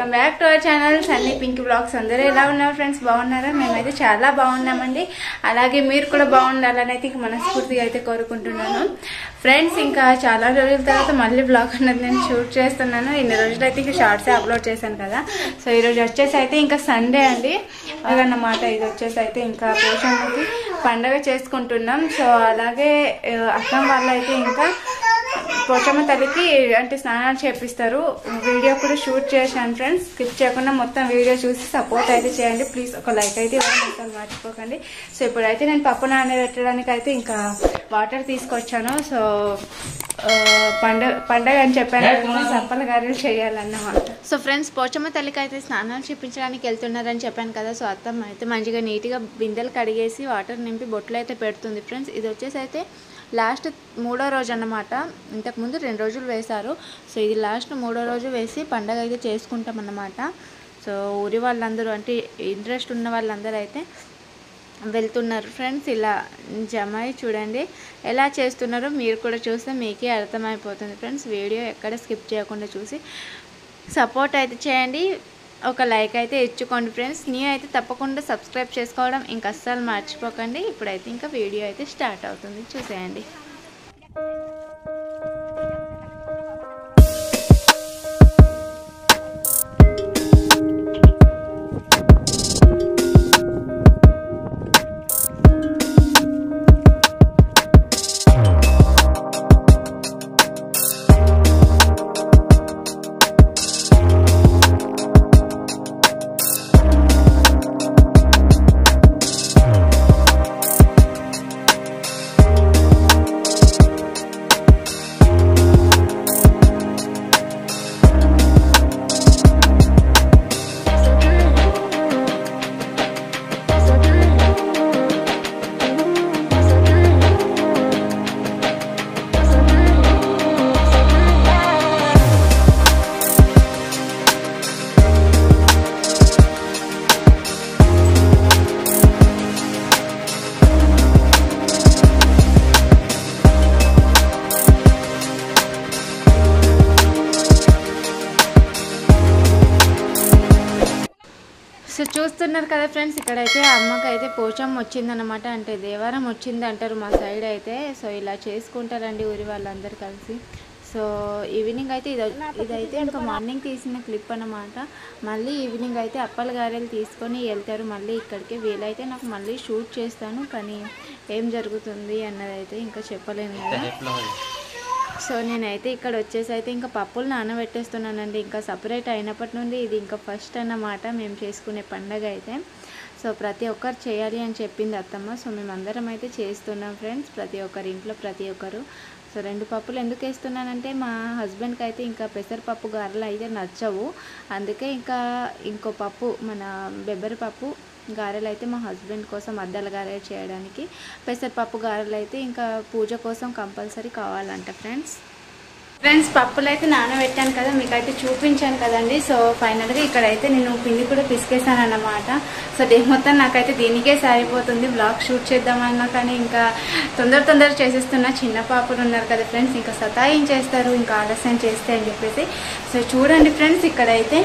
welcome back to our channel Sunny Pink blogs అందరూ ఎలా ఉన్నారు ఫ్రెండ్స్ బాగున్నారా మేమైతే చాలా బాగున్నామండి అలాగే మీరు కూడా బాగుండాలని అయితే ఇంక మనస్ఫూర్తిగా అయితే కోరుకుంటున్నాను ఫ్రెండ్స్ ఇంకా చాలా రోజుల తర్వాత మళ్ళీ బ్లాగ్ అన్నది నేను షూట్ చేస్తున్నాను ఇన్ని రోజులు అయితే ఇంకా షార్ట్సే అప్లోడ్ చేశాను కదా సో ఈరోజు వచ్చేసి అయితే ఇంకా సండే అండి అదన్నమాట ఇది వచ్చేసి అయితే ఇంకా పోషణకి పండగ చేసుకుంటున్నాం సో అలాగే ఆ, అక్కం వాళ్ళు అయితే ఇంకా పోచమ్మ తల్లికి అంటే స్నానాలు చేపిస్తారు వీడియో కూడా షూట్ చేశాను ఫ్రెండ్స్ స్కిప్ చేయకుండా మొత్తం వీడియో చూసి సపోర్ట్ అయితే చేయండి ప్లీజ్ ఒక లైక్ అయితే ఇవ్వండి అసలు మర్చిపోకండి సో ఇప్పుడైతే నేను పప్పు నానబెట్టడానికి అయితే ఇంకా వాటర్ తీసుకొచ్చాను సో ఆ, పండగ పండగ అని చెప్పాను కదా, సప్పల గారెలు చేయాలన్నమాట సో ఫ్రెండ్స్ పోచమ్మ తల్లికి అయితే స్నానాలు చేపించడానికి వెళ్తున్నారని చెప్పాను కదా సో అత్తమ్మ అయితే మంచిగా నీట్గా బిందెలు కడిగేసి వాటర్ నింపి బొట్లు అయితే పెడుతుంది ఫ్రెండ్స్ ఇది వచ్చేసి అయితే లాస్ట్ మూడో రోజు అన్నమాట ఇంతకుముందు రెండు రోజులు వేశారు సో ఇది లాస్ట్ మూడో రోజు వేసి పండగ అయితే చేసుకుంటాం అన్నమాట సో ఊరి వాళ్ళందరూ అంటే ఇంట్రెస్ట్ ఉన్న వాళ్ళందరూ అయితే వెళ్తున్నారు ఫ్రెండ్స్ ఇలా జమాయి చూడండి ఎలా చేస్తున్నారో మీరు కూడా చూస్తే మీకే అర్థమైపోతుంది ఫ్రెండ్స్ వీడియో ఎక్కడ స్కిప్ చేయకుండా చూసి సపోర్ట్ అయితే చేయండి ఒక లైక్ అయితే ఇచ్చుకోండి ఫ్రెండ్స్ నీ అయితే తప్పకుండా సబ్స్క్రైబ్ చేసుకోవడం ఇంకా అస్సలు మర్చిపోకండి ఇప్పుడైతే ఇంకా వీడియో అయితే స్టార్ట్ అవుతుంది చూసేయండి సో చూస్తున్నారు కదా ఫ్రెండ్స్ ఇక్కడైతే అమ్మకి అయితే పోచం వచ్చిందనమాట అంటే దేవారం వచ్చింది అంటారు మా సైడ్ అయితే సో ఇలా చేసుకుంటారండి ఊరి వాళ్ళందరూ కలిసి సో ఈవినింగ్ అయితే ఇది ఇదైతే ఇంకా మార్నింగ్ తీసిన క్లిప్ అన్నమాట మళ్ళీ ఈవినింగ్ అయితే అప్పల గారెలు తీసుకొని వెళ్తారు మళ్ళీ ఇక్కడికి వీలైతే నాకు మళ్ళీ షూట్ చేస్తాను కానీ ఏం జరుగుతుంది అన్నది అయితే ఇంకా చెప్పలేను కదా సో నేనైతే ఇక్కడ వచ్చేసి అయితే ఇంకా పప్పులు నానబెట్టేస్తున్నానండి ఇంకా సపరేట్ అయినప్పటి నుండి ఇది ఇంకా ఫస్ట్ అన్నమాట మేము చేసుకునే పండగ అయితే సో ప్రతి ఒక్కరు చేయాలి అని చెప్పింది అత్తమ్మ సో మేమందరం అయితే చేస్తున్నాం ఫ్రెండ్స్ ప్రతి ఒక్కరి ఇంట్లో ప్రతి ఒక్కరు సో రెండు పప్పులు ఎందుకు వేస్తున్నానంటే మా హస్బెండ్కి అయితే ఇంకా పెసరపప్పు గారెలు అయితే నచ్చవు అందుకే ఇంకా ఇంకో పప్పు మన బెబ్బరి పప్పు గారెలు అయితే మా హస్బెండ్ కోసం అద్దాల గారెలు చేయడానికి పెసరపప్పు గారెలు అయితే ఇంకా పూజ కోసం కంపల్సరీ కావాలంట ఫ్రెండ్స్ ఫ్రెండ్స్ పప్పులు అయితే నానబెట్టాను కదా మీకు అయితే చూపించాను కదండి సో ఫైనల్గా ఇక్కడైతే నేను పిండి కూడా పిసికేసాను అన్నమాట సో డే మొత్తం నాకైతే దీనికే సరిపోతుంది బ్లాగ్ షూట్ చేద్దామన్నా కానీ ఇంకా తొందర తొందర చేసేస్తున్నా చిన్న పాపలు ఉన్నారు కదా ఫ్రెండ్స్ ఇంకా సతాయించేస్తారు ఇంకా ఆలస్యం చేస్తే అని చెప్పేసి సో చూడండి ఫ్రెండ్స్ ఇక్కడైతే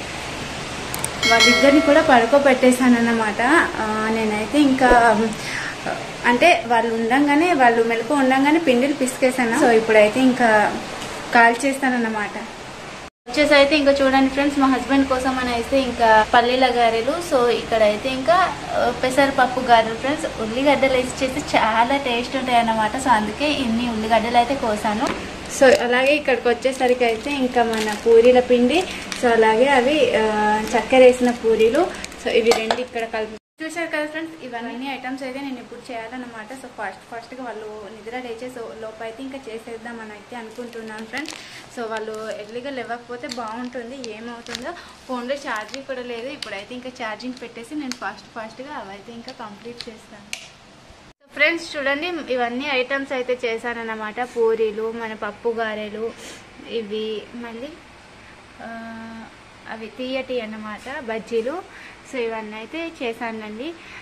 వాళ్ళిద్దరిని కూడా పడుకోబెట్టేశాను అన్నమాట ఆ, నేనైతే ఇంకా ఆ, అంటే వాళ్ళు ఉండంగానే వాళ్ళు మెలకు ఉండంగానే పిండిలు పిసికేసాను సో ఇప్పుడైతే ఇంకా కాల్ చేస్తానన్నమాట వచ్చేసి అయితే ఇంకా చూడండి ఫ్రెండ్స్ మా హస్బెండ్ కోసం అని అయితే ఇంకా పల్లీల గారెలు సో ఇక్కడ అయితే ఇంకా ఆ, పెసరపప్పు గారెలు ఫ్రెండ్స్ ఉల్లిగడ్డలు వేసి చేస్తే చాలా టేస్ట్ ఉంటాయి అన్నమాట సో అందుకే ఇన్ని ఉల్లిగడ్డలు అయితే కోసాను సో అలాగే ఇక్కడికి వచ్చేసరికి అయితే ఇంకా మన పూరీల పిండి సో అలాగే అవి ఆ, చక్కెర వేసిన పూరీలు సో ఇవి రెండు ఇక్కడ కలిపి చూశారు కదా ఫ్రెండ్స్ ఇవన్నీ ఐటమ్స్ అయితే నేను ఇప్పుడు చేయాలన్నమాట సో ఫస్ట్ ఫస్ట్గా వాళ్ళు నిద్ర లేచే సో లోపు అయితే ఇంకా చేసేద్దామని అయితే అనుకుంటున్నాను ఫ్రెండ్స్ సో వాళ్ళు ఎర్లీగా లేవకపోతే బాగుంటుంది ఏమవుతుందో ఫోన్లో ఛార్జింగ్ కూడా లేదు ఇప్పుడైతే ఇంకా ఛార్జింగ్ పెట్టేసి నేను ఫాస్ట్ ఫాస్ట్గా అవైతే ఇంకా కంప్లీట్ చేస్తాను ఫ్రెండ్స్ చూడండి ఇవన్నీ ఐటమ్స్ అయితే చేశానన్నమాట పూరీలు మన పప్పు గారెలు ఇవి మళ్ళీ ఆ, అవి తీయటి అన్నమాట బజ్జీలు సో ఇవన్నీ అయితే చేశానండి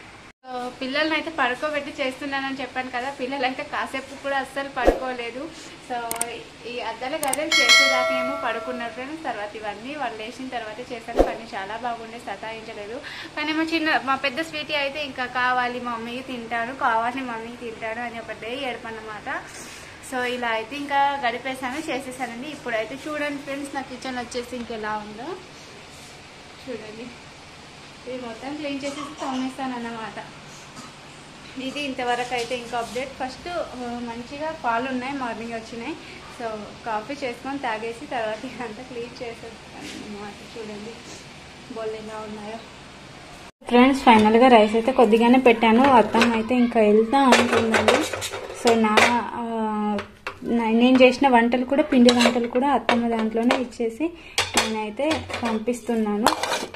సో పిల్లల్ని అయితే పడుకోబెట్టి చేస్తున్నానని చెప్పాను కదా పిల్లలు అయితే కాసేపు కూడా అస్సలు పడుకోలేదు సో ఈ అద్దల గదలు చేసేదాకా ఏమో పడుకున్నారు ఫ్రెండ్స్ తర్వాత ఇవన్నీ వాళ్ళు లేచిన తర్వాత చేశాను కానీ చాలా బాగుండే సతాయించలేదు కానీ మా చిన్న మా పెద్ద స్వీటీ అయితే ఇంకా కావాలి మమ్మీకి తింటాను కావాలి మమ్మీకి తింటాను అని ఒకటే ఏడుపు అన్నమాట సో ఇలా అయితే ఇంకా గడిపేసాను చేసేసానండి ఇప్పుడైతే చూడండి ఫ్రెండ్స్ నా కిచెన్ వచ్చేసి ఇంకెలా ఉందో చూడండి ఇది మొత్తం క్లీన్ చేసేసి తోమేస్తాను అన్నమాట ఇది ఇంతవరకు అయితే ఇంకా అప్డేట్ ఫస్ట్ ఆ, మంచిగా పాలు ఉన్నాయి మార్నింగ్ వచ్చినాయి సో కాఫీ చేసుకొని తాగేసి తర్వాత ఇదంతా క్లీన్ చేసేస్తాను అన్నమాట చూడండి బోల్ ఎలా ఉన్నాయో ఫ్రెండ్స్ ఫైనల్గా రైస్ అయితే కొద్దిగానే పెట్టాను అత్తం అయితే ఇంకా వెళ్తా ఉంటుందండి సో నా ఆ, నా- నేను చేసిన వంటలు కూడా పిండి వంటలు కూడా అత్తమ్మ దాంట్లోనే ఇచ్చేసి నేనైతే పంపిస్తున్నాను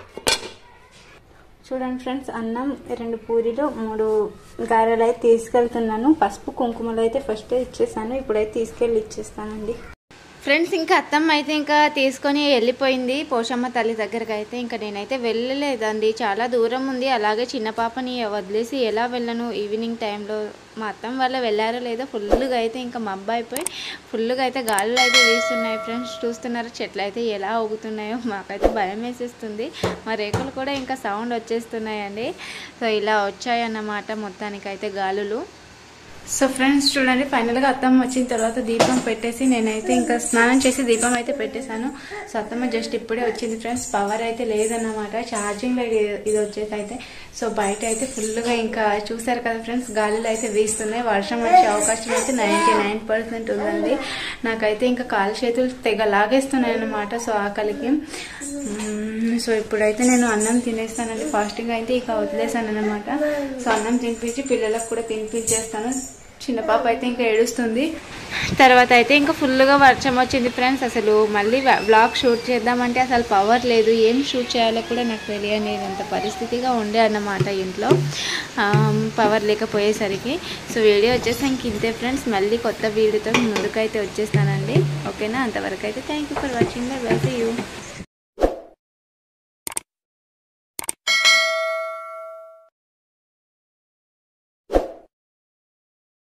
చూడండి ఫ్రెండ్స్ అన్నం రెండు పూరీలు మూడు గారెలు అయితే తీసుకెళ్తున్నాను పసుపు కుంకుమలు అయితే ఫస్ట్ ఇచ్చేసాను ఇప్పుడైతే తీసుకెళ్ళి ఇచ్చేస్తానండి ఫ్రెండ్స్ ఇంకా అత్తమ్మ అయితే ఇంకా తీసుకొని వెళ్ళిపోయింది పోషమ్మ తల్లి దగ్గరకు అయితే ఇంకా నేనైతే వెళ్ళలేదండి చాలా దూరం ఉంది అలాగే చిన్న పాపని వదిలేసి ఎలా వెళ్ళను ఈవినింగ్ టైంలో మా అత్తమ్మ వాళ్ళు వెళ్ళారో లేదో ఫుల్గా అయితే ఇంకా మబ్బు అయిపోయి ఫుల్గా అయితే గాలులు అయితే వీస్తున్నాయి ఫ్రెండ్స్ చూస్తున్నారు చెట్లు అయితే ఎలా ఊగుతున్నాయో మాకైతే భయం వేసేస్తుంది మా రేకులు కూడా ఇంకా సౌండ్ వచ్చేస్తున్నాయండి సో ఇలా వచ్చాయన్నమాట మొత్తానికైతే గాలులు సో ఫ్రెండ్స్ చూడండి ఫైనల్గా అత్తమ్మ వచ్చిన తర్వాత దీపం పెట్టేసి నేనైతే ఇంకా స్నానం చేసి దీపం అయితే పెట్టేశాను సో అత్తమ్మ జస్ట్ ఇప్పుడే వచ్చింది ఫ్రెండ్స్ పవర్ అయితే లేదన్నమాట ఛార్జింగ్ ఇది వచ్చేసి అయితే సో బయట అయితే ఫుల్గా ఇంకా చూసారు కదా ఫ్రెండ్స్ గాలిలో అయితే వీస్తున్నాయి వర్షం వచ్చే అవకాశం అయితే నైంటీ నైన్ పర్సెంట్ ఉందండి నాకైతే ఇంకా కాలు చేతులు తెగ లాగేస్తున్నాయి అన్నమాట సో ఆకలికి మ్మ్, సో ఇప్పుడైతే నేను అన్నం తినేస్తానండి ఫాస్టింగ్ అయితే ఇక వదిలేసాను అనమాట సో అన్నం తినిపించి పిల్లలకు కూడా తినిపించేస్తాను చిన్న పాప అయితే ఇంకా ఏడుస్తుంది తర్వాత అయితే ఇంకా ఫుల్గా వర్షం వచ్చింది ఫ్రెండ్స్ అసలు మళ్ళీ బ్లాగ్ షూట్ చేద్దామంటే అసలు పవర్ లేదు ఏం షూట్ చేయాలో కూడా నాకు తెలియనేదంత పరిస్థితిగా ఉండే అన్నమాట ఇంట్లో పవర్ లేకపోయేసరికి సో వీడియో వచ్చేసి ఇంక ఇంతే ఫ్రెండ్స్ మళ్ళీ కొత్త వీడియోతో ముందుకైతే వచ్చేస్తానండి ఓకేనా అంతవరకు అయితే thank you for watching bye bye you